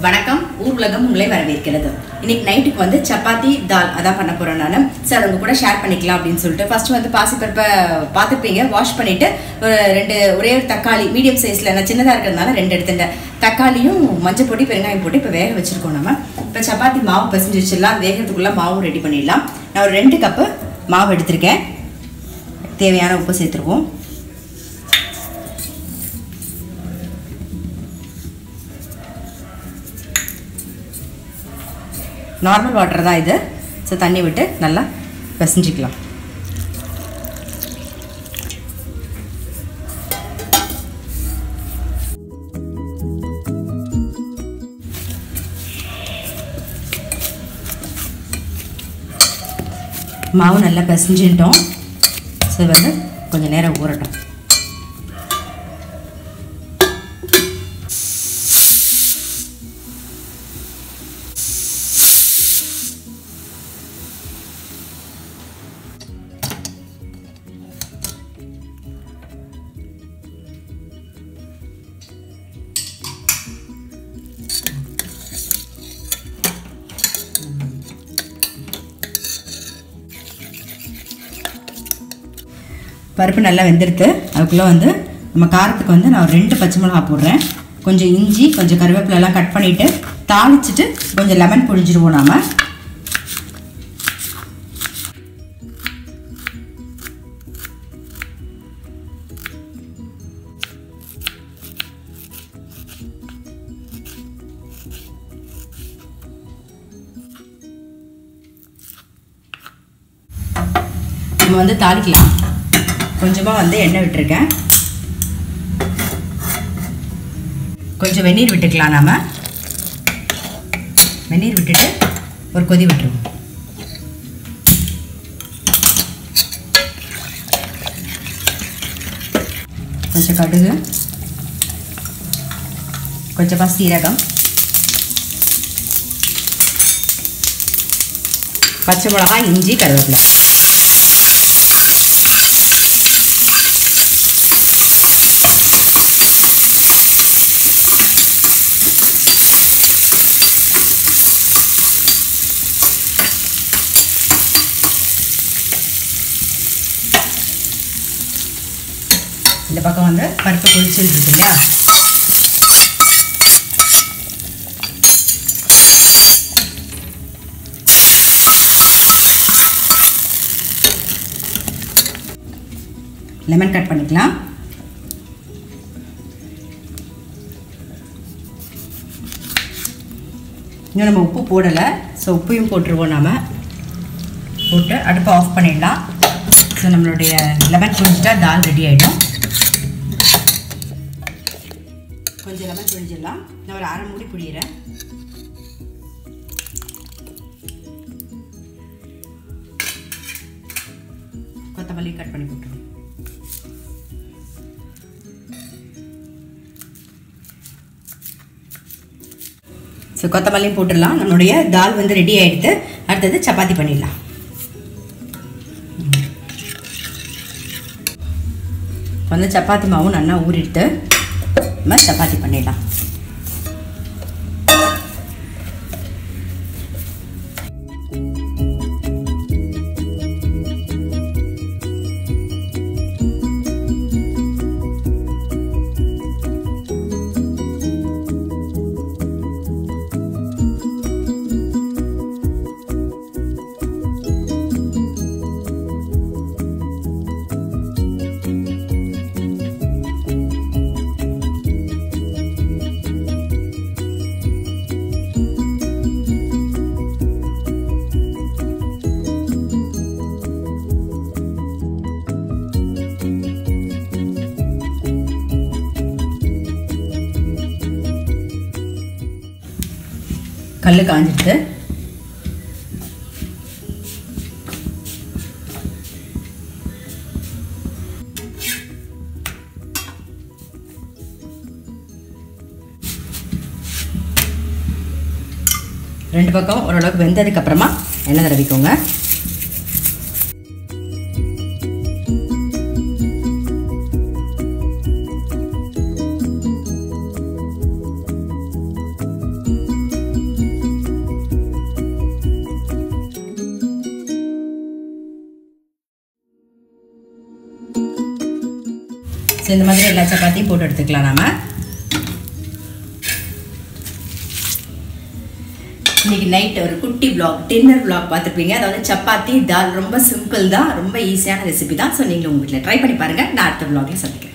வணக்கம் ஊர் உலகம் உங்களை வரவேற்கிறது இன்னைக்கு நைட்டுக்கு வந்து சப்பாத்தி தால் அதான் பண்ண போறேன் நான் சார் உங்க கூட ஷேர் பண்ணிக்கலாம் அப்படின்னு சொல்லிட்டு ஃபர்ஸ்ட் வந்து பாசிப்பருப்பை பார்த்துப்பீங்க வாஷ் பண்ணிட்டு ஒரு ரெண்டு ஒரே ஒரு தக்காளி மீடியம் சைஸ்ல நான் சின்னதாக இருக்கிறதுனால ரெண்டு எடுத்துட்டேன் தக்காளியும் மஞ்சள் பொடி பெருங்காயம் போட்டு இப்போ வேக வச்சிருக்கோம் நம்ம இப்போ சப்பாத்தி மாவு பிசைஞ்சு வச்சிடலாம் வேகிறதுக்குள்ள மாவு ரெடி பண்ணிடலாம் நான் ஒரு ரெண்டு கப்பு மாவு எடுத்திருக்கேன் தேவையான உப்பு சேர்த்துருவோம் நார்மல் வாட்டர் தான் இது ஸோ தண்ணி விட்டு நல்லா பிசைஞ்சிக்கலாம் மாவு நல்லா பிசைஞ்சிட்டோம் ஸோ வந்து கொஞ்சம் நேரம் ஊறட்டும் பருப்பு நல்லா வெந்துடுத்து அதுக்குள்ளே வந்து நம்ம காரத்துக்கு வந்து நான் ஒரு ரெண்டு பச்சை மிளகா போடுறேன் கொஞ்சம் இஞ்சி கொஞ்சம் கருவேப்பிலெல்லாம் கட் பண்ணிவிட்டு தாளிச்சிட்டு கொஞ்சம் லெமன் புழிஞ்சிடுவோம் நாம் நம்ம வந்து தாளிக்கலாம் கொஞ்சமாக வந்து எண்ணெய் விட்டுருக்கேன் கொஞ்சம் வெந்நீர் விட்டுக்கலாம் நாம் வெந்நீர் விட்டுட்டு ஒரு கொதி விட்டுருவோம் கொஞ்சம் கடுகு கொஞ்சமாக சீரகம் பச்சை மிளகா இஞ்சி கருவேப்பிலை இந்த பக்கம் வந்து பருப்பு கொதிச்சுட்டு இருக்கு இல்லையா லெமன் கட் பண்ணிக்கலாம் இன்னும் நம்ம உப்பு போடலை ஸோ உப்பையும் போட்டுருவோம் நாம் போட்டு அடுப்பை ஆஃப் பண்ணிடலாம் ஸோ நம்மளுடைய லெமன் புழிஞ்சிட்டா தால் ரெடி ஆகிடும் கொஞ்சம் லெமன் புழிஞ்சிடலாம் நான் ஒரு அரை மூடி புழியிறேன் கொத்தமல்லி கட் பண்ணி போட்டுருவோம் ஸோ கொத்தமல்லியும் போட்டுடலாம் நம்மளுடைய தால் வந்து ரெடி ஆகிடுது அடுத்தது சப்பாத்தி பண்ணிடலாம் வந்து சப்பாத்தி மாவும் நல்லா ஊறிட்டு நம்ம சப்பாத்தி பண்ணிடலாம் கல் காஞ்சிட்டு ரெண்டு பக்கம் ஓரளவுக்கு வெந்ததுக்கு அப்புறமா எண்ணெய் தடவிக்கோங்க ஸோ இந்த மாதிரி எல்லா சப்பாத்தியும் போட்டு எடுத்துக்கலாம் நாம இன்னைக்கு நைட் ஒரு குட்டி vlog டின்னர் vlog பார்த்துருப்பீங்க அதாவது சப்பாத்தி தால் ரொம்ப சிம்பிள் தான் ரொம்ப ஈஸியான ரெசிபி தான் ஸோ நீங்களும் உங்கள் வீட்டில் ட்ரை பண்ணி பாருங்கள் நான் அடுத்த vlogல சந்திக்கிறேன்